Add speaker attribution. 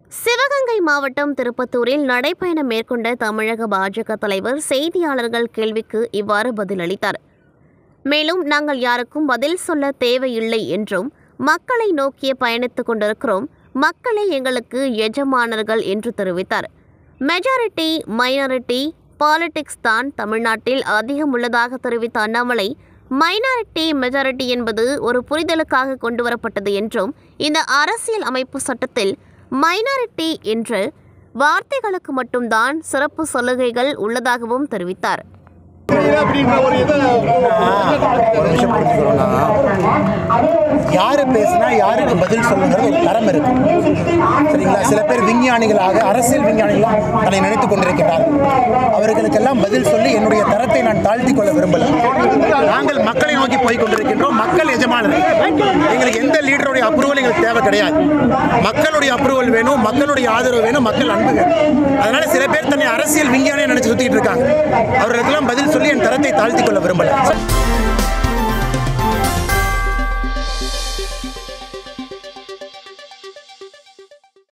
Speaker 1: சிவகங்கை மாவட்டம் திருப்பத்தூரில் நடைப்பயணம் மேற்கொண்ட தமிழக பாஜக தலைவர் செய்தியாளர்கள் கேள்விக்கு இவ்வாறு பதிலளித்தார் மேலும் நாங்கள் யாருக்கும் பதில் சொல்ல தேவையில்லை என்றும் மக்களை நோக்கிய பயணித்துக் கொண்டிருக்கிறோம் மக்களே எங்களுக்கு எஜமானர்கள் என்று தெரிவித்தார் மெஜாரிட்டி மைனாரிட்டி பாலிடிக்ஸ் தான் தமிழ்நாட்டில் அதிகம் உள்ளதாக தெரிவித்த அண்ணாமலை மைனாரிட்டி மெஜாரிட்டி என்பது ஒரு புரிதலுக்காக கொண்டுவரப்பட்டது என்றும் இந்த அரசியல் அமைப்பு சட்டத்தில் மைனாரிட்டி என்று வார்த்தைகளுக்கு மட்டும்தான் சிறப்பு சலுகைகள் உள்ளதாகவும் தெரிவித்தார்
Speaker 2: அப்படின்ற ஒரு இதை
Speaker 3: ஒரு விஷயம் புரிஞ்சுக்கிறோம்னா யாரு பேசினா யாருக்கு பதில் சொல்லுங்கிறது ஒரு தரம் இருக்கு சரிங்களா சில பேர் விஞ்ஞானிகளாக அரசியல் விஞ்ஞானிகளாக தன்னை நினைத்துக் கொண்டிருக்கிறார்கள் அவர்களுக்கெல்லாம் பதில் சொல்லி என்னுடைய தரத்தை நான் தாழ்த்தி கொள்ள விரும்பல நாங்கள் மக்களை நோக்கி போய் கொண்டிருக்கின்றோம் மக்கள் எஜமானர்கள் எங்களுக்கு எந்த லீடருடைய அப்ரூவல் எங்களுக்கு தேவை கிடையாது மக்களுடைய அப்ரூவல் வேணும் மக்களுடைய ஆதரவு வேணும் மக்கள் அன்பு வேணும் அதனால சில பேர் தன்னை அரசியல் விஞ்ஞானியை நினைச்சு சுத்திட்டு இருக்காங்க அவர்களுக்கெல்லாம் பதில் சொல்லி என் தரத்தை தாழ்த்தி கொள்ள விரும்பல